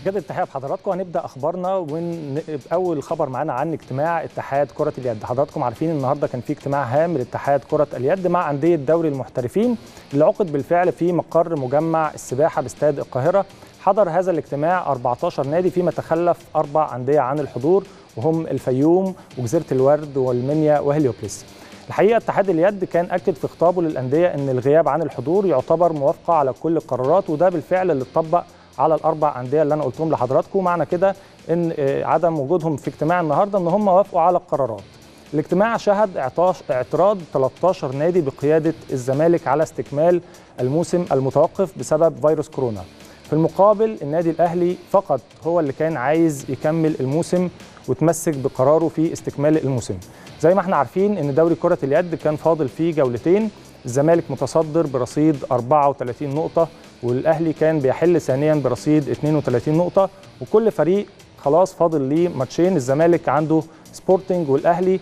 كده التحيه بحضراتكم هنبدا اخبارنا واول خبر معانا عن اجتماع اتحاد كره اليد حضراتكم عارفين النهارده كان في اجتماع هام لاتحاد كره اليد مع انديه دوري المحترفين اللي عقد بالفعل في مقر مجمع السباحه باستاد القاهره حضر هذا الاجتماع 14 نادي فيما تخلف اربع انديه عن الحضور وهم الفيوم وجزيره الورد والمنيا وهليوبلس الحقيقه اتحاد اليد كان اكد في خطابه للانديه ان الغياب عن الحضور يعتبر موافقه على كل القرارات وده بالفعل اللي اتطبق على الاربع انديه اللي انا قلتهم لحضراتكم معنى كده ان عدم وجودهم في اجتماع النهارده ان هم وافقوا على القرارات الاجتماع شهد اعتراض 13 نادي بقياده الزمالك على استكمال الموسم المتوقف بسبب فيروس كورونا في المقابل النادي الاهلي فقط هو اللي كان عايز يكمل الموسم وتمسك بقراره في استكمال الموسم زي ما احنا عارفين ان دوري كره اليد كان فاضل فيه جولتين الزمالك متصدر برصيد 34 نقطه والاهلي كان بيحل ثانيا برصيد 32 نقطه وكل فريق خلاص فاضل ليه ماتشين الزمالك عنده سبورتنج والاهلي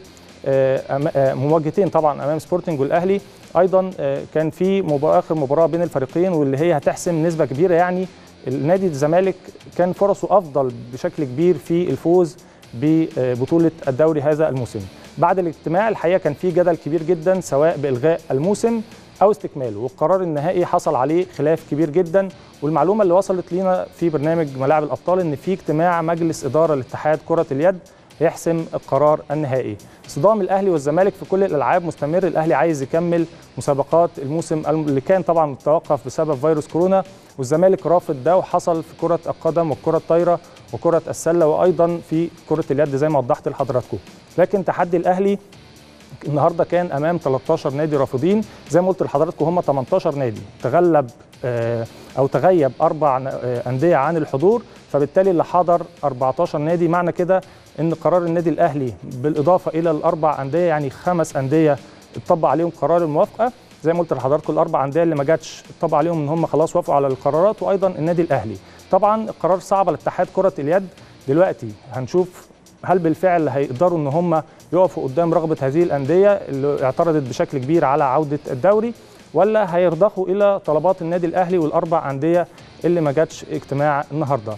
مواجهتين طبعا امام سبورتنج والاهلي ايضا كان في مباراه اخر مباراه بين الفريقين واللي هي هتحسم نسبه كبيره يعني النادي الزمالك كان فرصه افضل بشكل كبير في الفوز ببطوله الدوري هذا الموسم بعد الاجتماع الحقيقه كان في جدل كبير جدا سواء بالغاء الموسم او استكماله والقرار النهائي حصل عليه خلاف كبير جدا والمعلومه اللي وصلت لينا في برنامج ملاعب الابطال ان في اجتماع مجلس اداره لاتحاد كره اليد يحسم القرار النهائي صدام الاهلي والزمالك في كل الالعاب مستمر الاهلي عايز يكمل مسابقات الموسم اللي كان طبعا متوقف بسبب فيروس كورونا والزمالك رافض ده وحصل في كره القدم والكره الطايره وكره السله وايضا في كره اليد زي ما وضحت لحضراتكم لكن تحدي الاهلي النهارده كان امام 13 نادي رافضين زي ما قلت لحضراتكم هم 18 نادي تغلب او تغيب اربع انديه عن الحضور فبالتالي اللي حضر 14 نادي معنى كده ان قرار النادي الاهلي بالاضافه الى الاربع انديه يعني خمس انديه اتطبق عليهم قرار الموافقه زي ما قلت لحضراتكم الاربع انديه اللي ما جاتش اتطبق عليهم ان هم خلاص وافقوا على القرارات وايضا النادي الاهلي طبعا القرار صعب على اتحاد كره اليد دلوقتي هنشوف هل بالفعل هيقدروا ان هم يقفوا قدام رغبه هذه الانديه اللي اعترضت بشكل كبير على عوده الدوري ولا هيرضخوا الى طلبات النادي الاهلي والاربع انديه اللي ما جاتش اجتماع النهارده